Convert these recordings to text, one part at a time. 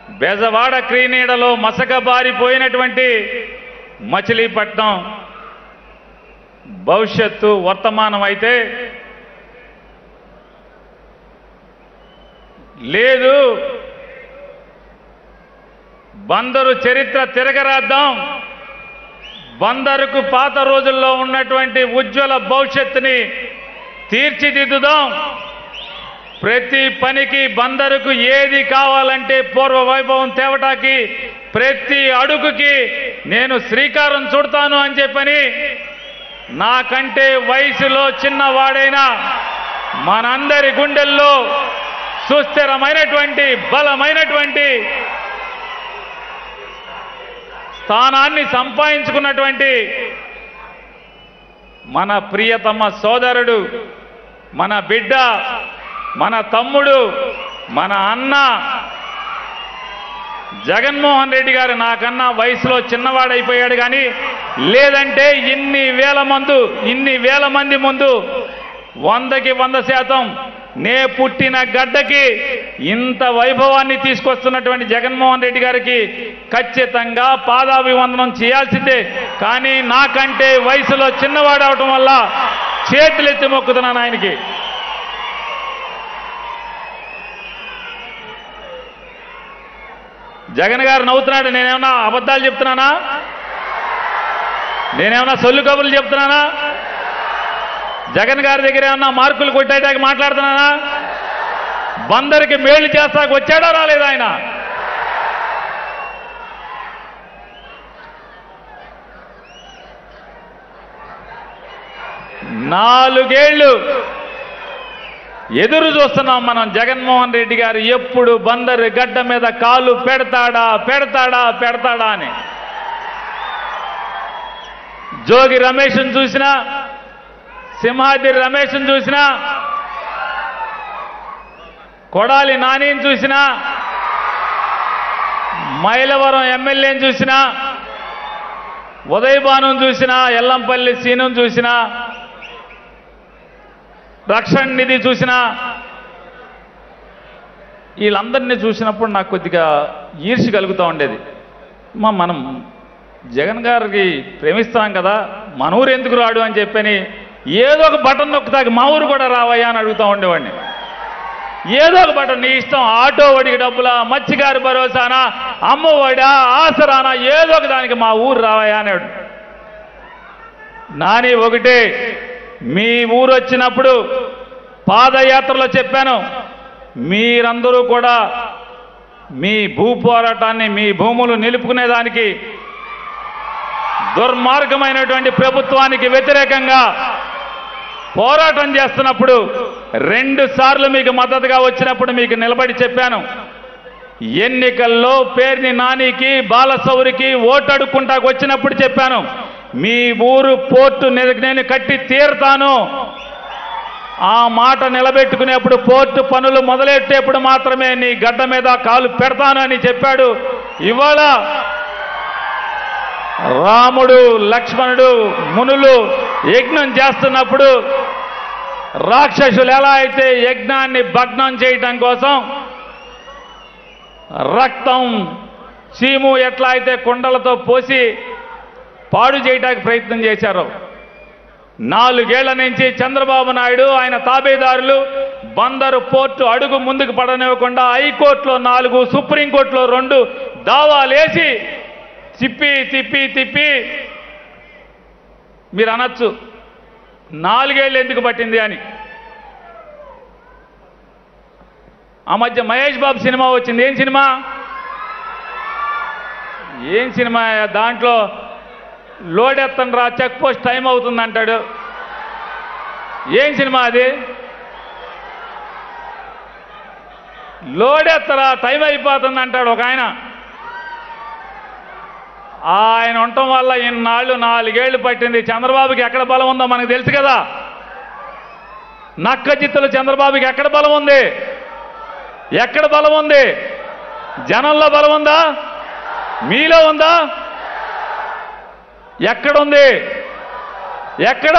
బెజవాడ క్రీనీడలో మసకబారిపోయినటువంటి మచిలీపట్నం భవిష్యత్తు వర్తమానం అయితే లేదు బందరు చరిత్ర తిరగరాద్దాం బందరుకు పాత రోజుల్లో ఉన్నటువంటి ఉజ్వల భవిష్యత్తుని తీర్చిదిద్దుదాం ప్రతి పనికి బందరుకు ఏది కావాలంటే పూర్వ వైభవం తేవటాకి ప్రతి అడుగుకి నేను శ్రీకారం చుడతాను అని చెప్పని నాకంటే వయసులో చిన్నవాడైనా మనందరి గుండెల్లో సుస్థిరమైనటువంటి బలమైనటువంటి స్థానాన్ని సంపాదించుకున్నటువంటి మన ప్రియతమ సోదరుడు మన బిడ్డ మన తమ్ముడు మన అన్న జగన్మోహన్ రెడ్డి గారు నాకన్నా వయసులో చిన్నవాడైపోయాడు కానీ లేదంటే ఇన్ని వేల మందు ఇన్ని వేల మంది ముందు వందకి వంద శాతం నే పుట్టిన గడ్డకి ఇంత వైభవాన్ని తీసుకొస్తున్నటువంటి జగన్మోహన్ రెడ్డి గారికి ఖచ్చితంగా పాదాభివందనం చేయాల్సిందే కానీ నాకంటే వయసులో చిన్నవాడవటం వల్ల చేతులెత్తి మొక్కుతున్నాను ఆయనకి జగన్ గారు నవ్వుతున్నాడు నేనేమన్నా అబద్ధాలు చెప్తున్నానా నేనేమన్నా సొల్లు కబుర్లు చెప్తున్నానా జగన్ గారి దగ్గర ఏమన్నా మార్కులు కొట్టేటానికి మాట్లాడుతున్నానా బందరికి మేలు చేస్తాకు వచ్చాడా రాలేదా ఆయన నాలుగేళ్లు ఎదురు చూస్తున్నాం మనం జగన్మోహన్ రెడ్డి గారు ఎప్పుడు బందరు గడ్డ మీద కాలు పెడతాడా పెడతాడా పెడతాడా అని జోగి రమేష్ని చూసినా సింహాద్రి రమేష్ని చూసినా కొడాలి నానిని చూసినా మైలవరం ఎమ్మెల్యేని చూసినా ఉదయభానుని చూసినా ఎల్లంపల్లి సీనుని చూసినా రక్షణ నిధి చూసినా వీళ్ళందరినీ చూసినప్పుడు నాకు కొద్దిగా ఈర్షి కలుగుతూ ఉండేది మా మనం జగన్ గారికి ప్రేమిస్తాం కదా మన ఊరు ఎందుకు రాడు అని చెప్పని ఏదో ఒక బటన్ నొక్కుతాకి మా ఊరు కూడా రావయ్యా అని అడుగుతూ ఉండేవాడిని ఏదో ఒక బటన్ నీ ఇష్టం ఆటో ఒడికి డబ్బులా మత్స్యకారి భరోసానా అమ్మఒడా ఆసరానా ఏదో ఒక దానికి మా ఊరు రావయ్యా అనేవాడు నాని ఒకటే మీ ఊరు వచ్చినప్పుడు పాదయాత్రలో చెప్పాను మీరందరూ కూడా మీ భూ పోరాటాన్ని మీ భూములు నిలుపుకునేదానికి దుర్మార్గమైనటువంటి ప్రభుత్వానికి వ్యతిరేకంగా పోరాటం చేస్తున్నప్పుడు రెండు సార్లు మీకు మద్దతుగా వచ్చినప్పుడు మీకు నిలబడి చెప్పాను ఎన్నికల్లో పేరుని నానికి బాలసౌరికి ఓటు అడుక్కుంటాకు వచ్చినప్పుడు చెప్పాను మీ ఊరు పోర్టు ని- నేను కట్టి తీరుతాను ఆ మాట నిలబెట్టుకునేప్పుడు పోర్టు పనులు మొదలెట్టేప్పుడు మాత్రమే నీ గడ్డ మీద కాలు పెడతాను అని చెప్పాడు ఇవాళ రాముడు లక్ష్మణుడు మునులు యజ్ఞం చేస్తున్నప్పుడు రాక్షసులు ఎలా అయితే యజ్ఞాన్ని భగ్నం చేయటం కోసం రక్తం చీము ఎట్లా అయితే కుండలతో పోసి పాడు చేయడానికి ప్రయత్నం చేశారు నాలుగేళ్ల నుంచి చంద్రబాబు నాయుడు ఆయన తాబేదారులు బందరు పోర్టు అడుగు ముందుకు పడనివ్వకుండా హైకోర్టులో నాలుగు సుప్రీంకోర్టులో రెండు దావాలేసి తిప్పి తిప్పి తిప్పి మీరు అనొచ్చు నాలుగేళ్ళు ఎందుకు పట్టింది అని ఆ మధ్య మహేష్ బాబు సినిమా వచ్చింది ఏం సినిమా ఏం సినిమా దాంట్లో లోడ్ ఎత్తండి రా చెక్ పోస్ట్ టైం అవుతుంది అంటాడు ఏం సినిమా అది లోడ్ ఎత్తరా టైం అయిపోతుంది అంటాడు ఒక ఆయన ఆయన ఉండటం వల్ల ఇన్నాళ్ళు నాలుగేళ్లు పట్టింది చంద్రబాబుకి ఎక్కడ బలం ఉందో మనకు తెలుసు కదా నక్క చిత్తులు చంద్రబాబుకి ఎక్కడ బలం ఉంది ఎక్కడ బలం ఉంది జనంలో బలం ఉందా మీలో ఉందా ఎక్కడుంది ఎక్కడ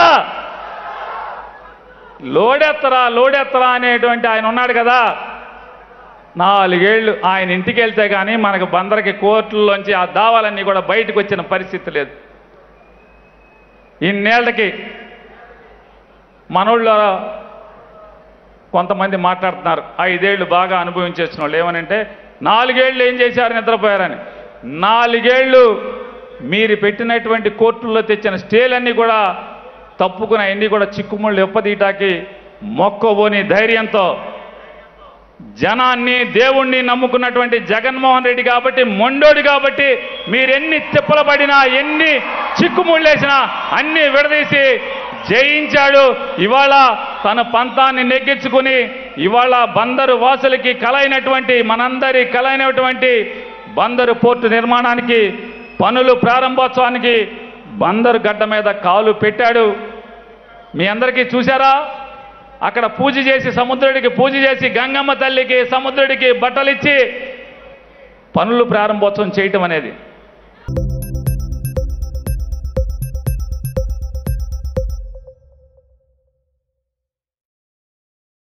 లోడెత్తరా లోడెత్తరా అనేటువంటి ఆయన ఉన్నాడు కదా నాలుగేళ్లు ఆయన ఇంటికి వెళ్తే కానీ మనకు బందరికి కోర్టుల్లోంచి ఆ దావాలన్నీ కూడా బయటకు వచ్చిన పరిస్థితి లేదు ఇన్నేళ్లకి మనోళ్ళ కొంతమంది మాట్లాడుతున్నారు ఐదేళ్లు బాగా అనుభవించేసిన వాళ్ళు ఏమనంటే నాలుగేళ్లు ఏం చేశారు నిద్రపోయారని నాలుగేళ్లు మీరు పెట్టినటువంటి కోర్టుల్లో తెచ్చిన స్టేలన్నీ కూడా తప్పుకుని అవన్నీ కూడా చిక్కుముళ్ళు ఎప్పదీయటాకి మొక్కబోని ధైర్యంతో జనాన్ని దేవుణ్ణి నమ్ముకున్నటువంటి జగన్మోహన్ రెడ్డి కాబట్టి మొండోడు కాబట్టి మీరెన్ని తిప్పలు పడినా ఎన్ని చిక్కుముళ్ళేసినా అన్ని విడదీసి జయించాడు ఇవాళ తన పంతాన్ని నెగ్గించుకుని ఇవాళ బందరు వాసులకి కలైనటువంటి మనందరి కలైనటువంటి బందరు పోర్టు నిర్మాణానికి పనులు ప్రారంభోత్సవానికి బందరు గడ్డ మీద కాలు పెట్టాడు మీ అందరికీ చూసారా అక్కడ పూజ చేసి సముద్రుడికి పూజ చేసి గంగమ్మ తల్లికి సముద్రుడికి బట్టలిచ్చి పనులు ప్రారంభోత్సవం చేయటం అనేది